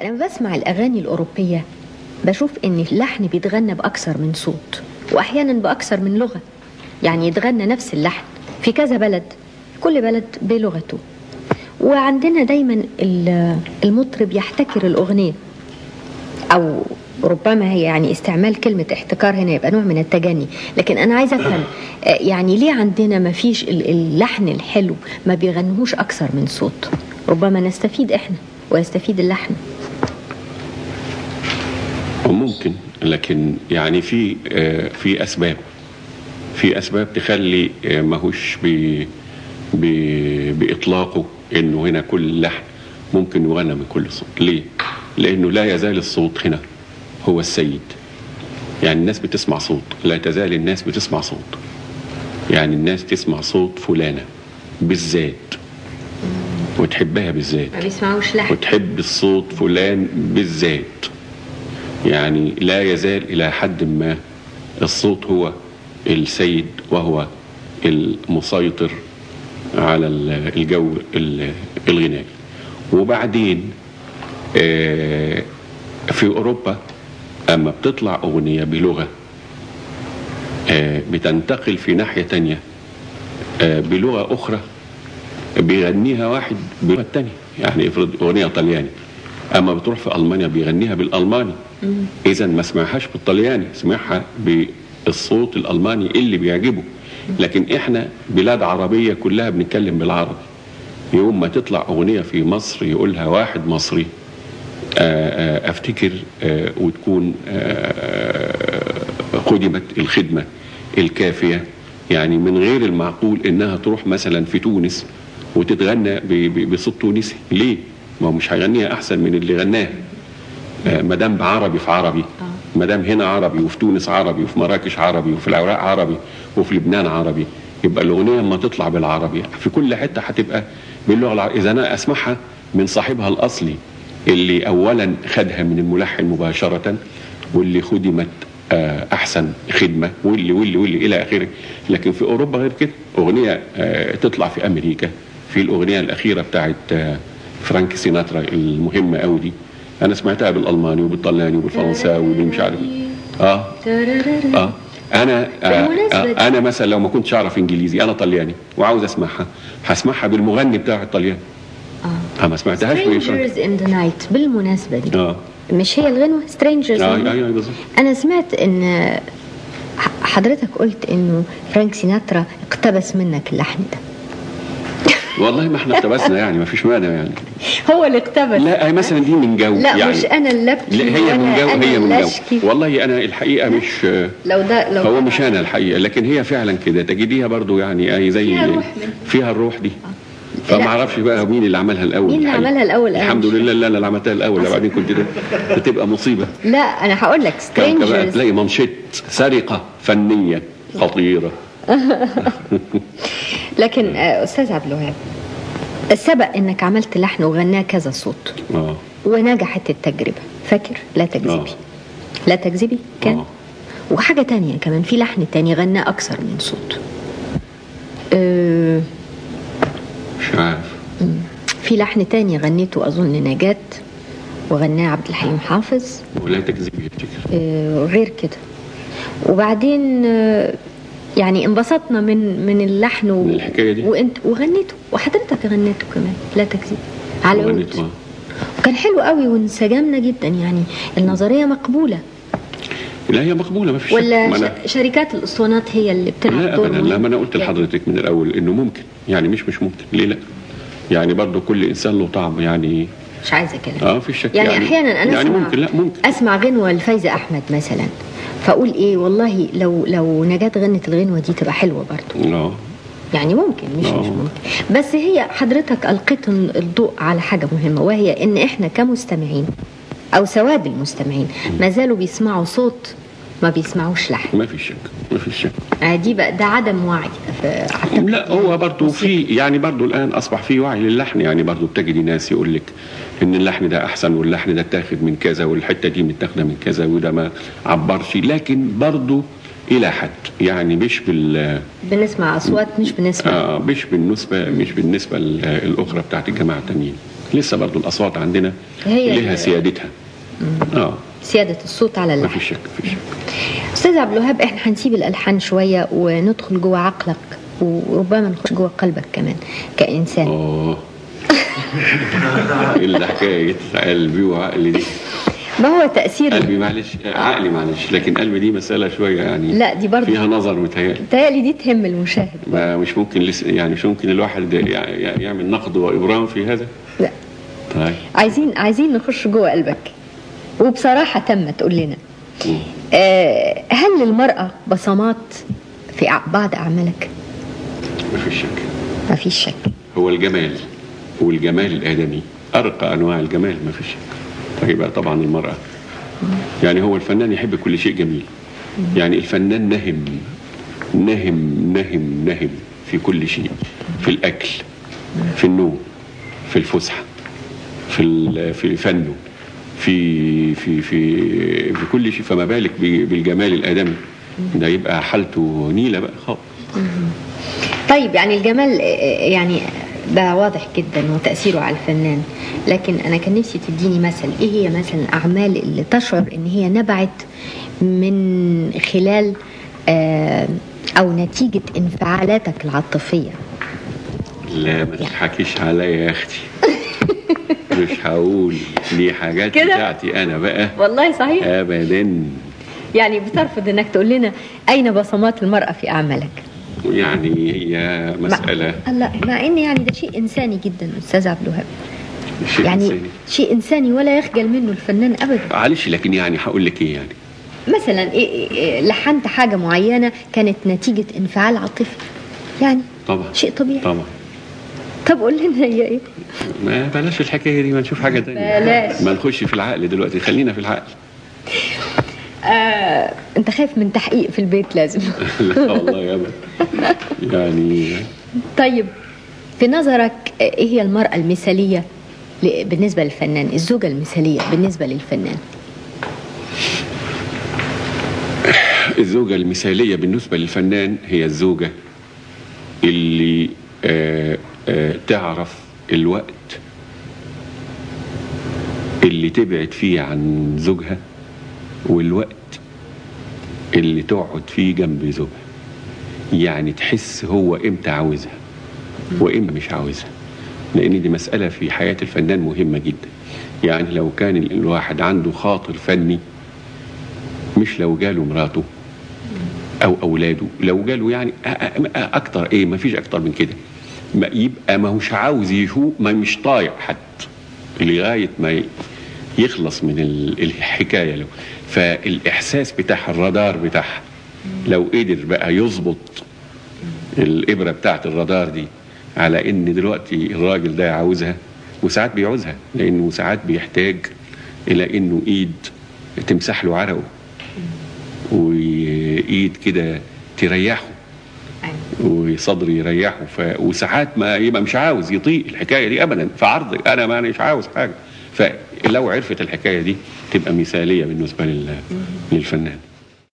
لما بسمع الأغاني الأوروبية بشوف إن اللحن بيتغنى بأكثر من صوت وأحيانا بأكثر من لغة يعني يتغنى نفس اللحن في كذا بلد كل بلد بلغته وعندنا دايما ال- المطرب يحتكر الأغنية أو ربما هي يعني استعمال كلمة احتكار هنا يبقى نوع من التجني لكن أنا عايزة أفهم آه، يعني ليه عندنا ما فيش ال- اللحن الحلو ما بيغنوش أكثر من صوت ربما نستفيد إحنا ويستفيد اللحن ممكن لكن يعني في آه، في اسباب في اسباب تخلي آه، ماهوش ب- ب- باطلاقه انه هنا كل لحن ممكن يغنى من كل صوت ليه لانه لا يزال الصوت هنا هو السيد يعني الناس بتسمع صوت لا تزال الناس بتسمع صوت يعني الناس تسمع صوت فلانه بالذات وتحبها بالذات ما بيسمعوش لحن وتحب الصوت فلان بالذات يعني لا يزال إلى حد ما الصوت هو السيد وهو المسيطر على ال- الجو ال- الغنائي وبعدين آه، في أوروبا أما بتطلع أغنية بلغة آه، بتنتقل في ناحية تانية آه، بلغة أخرى بيغنيها واحد باللغه الثانيه يعني افرض اغنيه طلياني اما بتروح في المانيا بيغنيها بالالماني اذا ما سمعهاش بالطلياني سمعها بالصوت الالماني اللي بيعجبه لكن احنا بلاد عربيه كلها بنتكلم بالعربي يوم ما تطلع اغنيه في مصر يقولها واحد مصري آه، آه، افتكر آه، وتكون آه، خدمت الخدمه الكافيه يعني من غير المعقول انها تروح مثلا في تونس وتتغنى ب- ب- بصوت تونسي ليه؟ ما هو مش هيغنيها احسن من اللي غناها ما دام بعربي في عربي ما دام هنا عربي وفي تونس عربي وفي مراكش عربي وفي العراق عربي وفي لبنان عربي يبقى الاغنيه لما تطلع بالعربي في كل حته هتبقى باللغه العربيه اذا انا اسمعها من صاحبها الاصلي اللي اولا خدها من الملحن مباشره واللي خدمت آه، احسن خدمه واللي واللي واللي الى اخره لكن في اوروبا غير كده اغنيه آه، تطلع في امريكا في الاغنيه الاخيره بتاعت آه، فرانك سيناترا المهمه قوي دي انا سمعتها بالالماني وبالطلياني وبالفرنساوي وبالمش عارف ايه اه اه انا آه بالمناسبة دي- آه انا مثلا لو ما كنتش اعرف انجليزي انا طلياني وعاوز اسمعها هسمعها بالمغني بتاع الطليان اه ما سمعتهاش بالفرنسي Strangers in the Night بالمناسبة دي اه مش هي الغنوة Strangers اه in the Night. ايوه بالظبط أنا سمعت إن ح- حضرتك قلت إنه فرانك سيناترا اقتبس منك اللحن ده والله ما احنا اقتبسنا يعني ما فيش مانع يعني هو اللي اقتبس لا هي مثلا دي من جو لا يعني مش أنا اللي أبكي لا هي من ولا جو أنا هي من اللي جو أشكي. والله انا الحقيقه مش لو ده لو هو مش انا الحقيقه لكن هي فعلا كده تجديها برضو يعني اي زي فيها الروح منها. فيها الروح دي فما لا. اعرفش بقى مين اللي عملها الاول مين اللي الحقيقة. عملها الأول؟ أنا الحمد مش لله لا انا اللي عملتها الاول بعدين كنت ده- بتبقى مصيبه لا أنا هقول لك كان بقى Strangers تلاقي منشط سرقه فنيه خطيره لكن آه، أستاذ عبد الوهاب السبق إنك عملت لحن وغناه كذا صوت اه ونجحت التجربة فاكر لا تكذبي آه. لا تكذبي كان آه. وحاجة تانية كمان في لحن تاني غناه أكثر من صوت أه مش عارف في لحن تاني غنيته أظن نجاة وغناه عبد الحليم حافظ ولا تكذبي افتكر أه غير كده وبعدين أه يعني انبسطنا من من اللحن و... من الحكاية دي؟ وانت وغنيته وحضرتك غنيته كمان لا تكذبي على غنيت ود آه. وكان حلو قوي وانسجمنا جدا يعني النظرية مقبولة لا هي مقبوله ما فيش شك. ولا ما أنا- ش- شركات الاسطوانات هي اللي بتلعب لا دور ابدا مهم؟ لا ما انا قلت يعني لحضرتك من الاول انه ممكن يعني مش مش ممكن ليه لا يعني برضو كل انسان له طعم يعني مش عايزه كلام اه في شك يعني, احيانا انا يعني اسمع ممكن لا ممكن اسمع غنوه لفايزه احمد مثلا فاقول ايه والله لو لو نجاة غنت الغنوه دي تبقى حلوه برضو اه يعني ممكن مش آه. مش ممكن بس هي حضرتك القيت الضوء على حاجه مهمه وهي ان احنا كمستمعين او سواد المستمعين ما زالوا بيسمعوا صوت ما بيسمعوش لحن ما في شك ما في شك آه دي بقى ده عدم وعي ف- أعتقد لا هو برضو في يعني برضو الان اصبح في وعي للحن يعني برضو بتجدي ناس يقول لك ان اللحن ده احسن واللحن ده اتاخد من كذا والحته دي متاخده من كذا وده ما عبرش لكن برضو الى حد يعني مش بال بنسمع اصوات مش بنسمع آه مش بالنسبه مش بالنسبه ال- الاخرى بتاعت الجماعه التانيين لسه برضو الاصوات عندنا هي لها ال- سيادتها اه سيادة الصوت على ما اللحن في شك ما في شك أستاذ عبد الوهاب إحنا هنسيب الألحان شوية وندخل جوه عقلك وربما نخش جوه قلبك كمان كإنسان اه ايه اللي حكايه قلبي وعقلي دي ما هو تأثير قلبي معلش عقلي معلش لكن قلبي دي مساله شويه يعني لا، دي برضو- فيها نظر متهيألي تهيألي دي تهم المشاهد ما مش ممكن لسه يعني مش ممكن الواحد يع- يع- يعمل نقد وابرام في هذا لا طيب عايزين عايزين نخش جوه قلبك وبصراحة تم تقول لنا مم. آه، هل للمرأة بصمات في أع- بعض أعمالك؟ ما في شك ما فيش شك هو الجمال والجمال الآدمي أرقى أنواع الجمال ما فيش شك فيبقى طبعا المرأة يعني هو الفنان يحب كل شيء جميل يعني الفنان نهم نهم نهم نهم في كل شيء في الأكل في النوم في الفسحة في ال- في فنه في في في في كل شيء فما بالك ب- بالجمال الآدمي ده يبقى حالته نيلة بقى خالص طيب يعني الجمال آه، يعني ده واضح جدا وتأثيره على الفنان لكن أنا كان نفسي تديني مثل إيه هي مثلا الأعمال اللي تشعر إن هي نبعت من خلال آه، أو نتيجة انفعالاتك العاطفية لا ما تضحكيش عليا يا اختي مش هقول دي حاجات كده؟ بتاعتي انا بقى والله صحيح ابدا يعني بترفض إنك تقول لنا أين بصمات المرأة في أعمالك يعني هي مساله مع... لا مع إن يعني ده شيء إنساني جدا أستاذ عبد الوهاب شيء يعني إنساني. شيء إنساني ولا يخجل منه الفنان أبدا معلش لكن يعني هقول لك ايه يعني مثلا إيه إيه لحنت حاجة معينة كانت نتيجة انفعال عاطفي يعني طبعا شيء طبيعي طبعا طب قول لنا هي ايه ما بلاش الحكايه دي ما نشوف حاجه تانية بلاش. ما نخش في العقل دلوقتي خلينا في العقل آه، انت خايف من تحقيق في البيت لازم لا والله يا ابدا يعني طيب في نظرك ايه هي المرأة المثالية ل- بالنسبة للفنان الزوجة المثالية بالنسبة للفنان الزوجة المثالية بالنسبة للفنان هي الزوجة اللي آه آه تعرف الوقت اللي تبعد فيه عن زوجها والوقت اللي تقعد فيه جنب زوجها يعني تحس هو امتى عاوزها وامتى مش عاوزها لان دي مسألة في حياة الفنان مهمة جدا يعني لو كان الواحد عنده خاطر فني مش لو جاله مراته او اولاده لو جاله يعني أ- أ- اكتر ايه ما فيش اكتر من كده ما يبقى ما هوش عاوز يشوف ما مش طايق حد لغايه ما ي- يخلص من ال- الحكايه له فالاحساس بتاع الرادار بتاعها لو قدر بقى يظبط الابره بتاعت الرادار دي على ان دلوقتي الراجل ده عاوزها وساعات بيعوزها لانه ساعات بيحتاج الى انه ايد تمسح له عرقه وايد كده تريحه وصدر يريحه ف... وساعات ما يبقى مش عاوز يطيق الحكايه دي ابدا في عرض انا ما مش عاوز حاجه فلو عرفت الحكايه دي تبقى مثاليه بالنسبه لل... للفنان